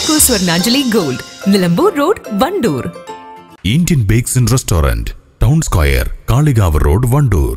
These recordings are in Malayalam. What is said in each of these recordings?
Alanko Swarnanjali Gold, Nilambur Road, Vandoor. Indian bakes and restaurant town square Kalikavu road Vandoor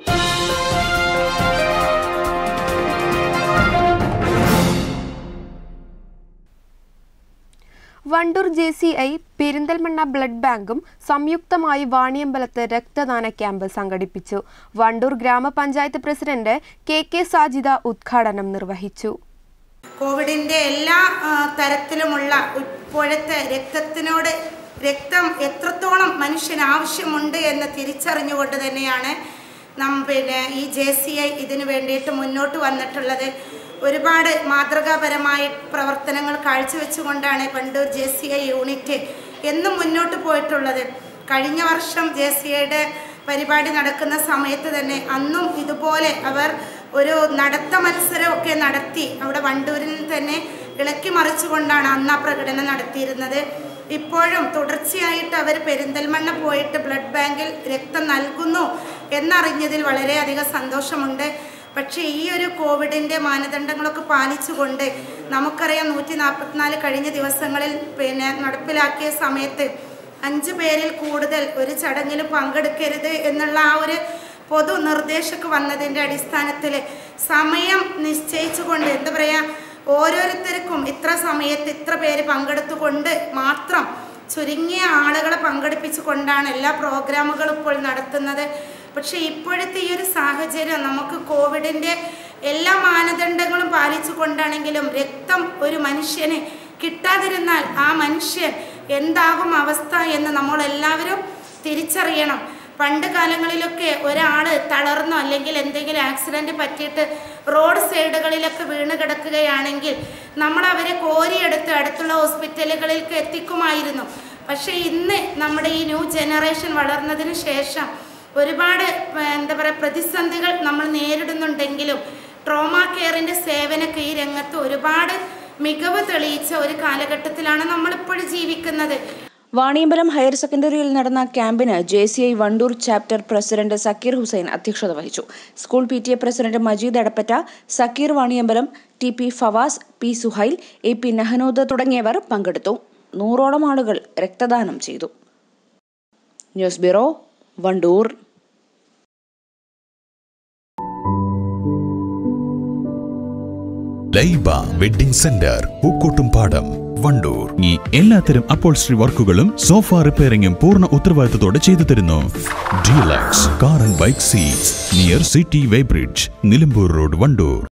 Vandoor J C I Perinthalmanna blood ബാങ്കും സംയുക്തമായി വാണിയമ്പലത്ത് രക്തദാന ക്യാമ്പ് സംഘടിപ്പിച്ചു വണ്ടൂർ ഗ്രാമപഞ്ചായത്ത് പ്രസിഡന്റ് കെ കെ സാജിദ ഉദ്ഘാടനം നിർവഹിച്ചു കോവിഡിൻ്റെ എല്ലാ ആ, തരത്തിലുമുള്ള ഇപ്പോഴത്തെ രക്തത്തിനോട് രക്തം എത്രത്തോളം മനുഷ്യന് ആവശ്യമുണ്ട് എന്ന് തിരിച്ചറിഞ്ഞുകൊണ്ട് തന്നെയാണ് നം പിന്നെ ഈ ജെ സി ഐ ഇതിനു വേണ്ടിയിട്ട് മുന്നോട്ട് വന്നിട്ടുള്ളത് ഒരുപാട് മാതൃകാപരമായ പ്രവർത്തനങ്ങൾ കാഴ്ചവെച്ചുകൊണ്ടാണ് Vandoor J C I unit എന്നും മുന്നോട്ട് പോയിട്ടുള്ളത് കഴിഞ്ഞ വർഷം ജെ സി ഐയുടെ പരിപാടി നടക്കുന്ന സമയത്ത് തന്നെ അന്നും ഇതുപോലെ അവർ ഒരു നടത്ത മത്സരമൊക്കെ നടത്തി അവിടെ വണ്ടൂരിൽ തന്നെ ഇളക്കി മറിച്ചുകൊണ്ടാണ് അന്ന് ആ പ്രകടനം നടത്തിയിരുന്നത് ഇപ്പോഴും തുടർച്ചയായിട്ട് അവർ പെരിന്തൽമണ്ണ പോയിട്ട് ബ്ലഡ് ബാങ്കിൽ രക്തം നൽകുന്നു എന്നറിഞ്ഞതിൽ വളരെയധികം സന്തോഷമുണ്ട് പക്ഷേ ഈ ഒരു കോവിഡിൻ്റെ മാനദണ്ഡങ്ങളൊക്കെ പാലിച്ചുകൊണ്ട് നമുക്കറിയാം നൂറ്റി നാൽപ്പത്തിനാല് കഴിഞ്ഞ ദിവസങ്ങളിൽ പിന്നെ നടപ്പിലാക്കിയ സമയത്ത് അഞ്ച് പേരിൽ കൂടുതൽ ഒരു ചടങ്ങിലും പങ്കെടുക്കരുത് എന്നുള്ള ആ ഒരു പൊതു നിർദ്ദേശമൊക്കെ വന്നതിൻ്റെ അടിസ്ഥാനത്തിൽ സമയം നിശ്ചയിച്ചുകൊണ്ട് എന്താ പറയുക ഓരോരുത്തർക്കും ഇത്ര സമയത്ത് ഇത്ര പേര് പങ്കെടുത്തുകൊണ്ട് മാത്രം ചുരുങ്ങിയ ആളുകളെ പങ്കെടുപ്പിച്ചുകൊണ്ടാണ് എല്ലാ പ്രോഗ്രാമുകളും ഇപ്പോൾ നടത്തുന്നത് പക്ഷേ ഇപ്പോഴത്തെ ഈ ഒരു സാഹചര്യം നമുക്ക് കോവിഡിൻ്റെ എല്ലാ മാനദണ്ഡങ്ങളും പാലിച്ചു കൊണ്ടാണെങ്കിലും രക്തം ഒരു മനുഷ്യന് കിട്ടാതിരുന്നാൽ ആ മനുഷ്യൻ എന്താകും അവസ്ഥ എന്ന് നമ്മളെല്ലാവരും തിരിച്ചറിയണം പണ്ട് കാലങ്ങളിലൊക്കെ ഒരാൾ തളർന്നോ അല്ലെങ്കിൽ എന്തെങ്കിലും ആക്സിഡൻറ്റ് പറ്റിയിട്ട് റോഡ് സൈഡുകളിലൊക്കെ വീണ് കിടക്കുകയാണെങ്കിൽ നമ്മൾ അവരെ കോരിയെടുത്ത് അടുത്തുള്ള ഹോസ്പിറ്റലുകളിലേക്ക് എത്തിക്കുമായിരുന്നു പക്ഷേ ഇന്ന് നമ്മുടെ ഈ ന്യൂ ജനറേഷൻ വളർന്നതിന് ശേഷം ഒരുപാട് ഏർ, എന്താ പറയുക പ്രതിസന്ധികൾ നമ്മൾ നേരിടുന്നുണ്ടെങ്കിലും ട്രോമ കെയറിൻ്റെ സേവനമൊക്കെ ഈ രംഗത്ത് ഒരുപാട് മികവ് തെളിയിച്ച ഒരു കാലഘട്ടത്തിലാണ് നമ്മളിപ്പോൾ ജീവിക്കുന്നത് വാണിയമ്പലം ഹയർ സെക്കൻഡറിയിൽ നടന്ന ക്യാമ്പിന് J C I Vandoor chapter president Zakir Hussain അധ്യക്ഷത വഹിച്ചു school P T A president Majeed Adappatta Zakir Vaniyambalam T P Fawaz P Suhail A P Nahanood തുടങ്ങിയവർ പങ്കെടുത്തു നൂറോളം ആളുകൾ രക്തദാനം ചെയ്തു news bureau Vandoor Laiba wedding centre Pookkottumpadam Vandoor ഈ എല്ലാത്തരം അപ്പോൾസ്ട്രി വർക്കുകളും സോഫ റിപ്പയറിംഗും പൂർണ്ണ ഉത്തരവാദിത്തത്തോടെ ചെയ്തു തരുന്നു deluxe car and bike seats near city way bridge Nilambur road Wandoor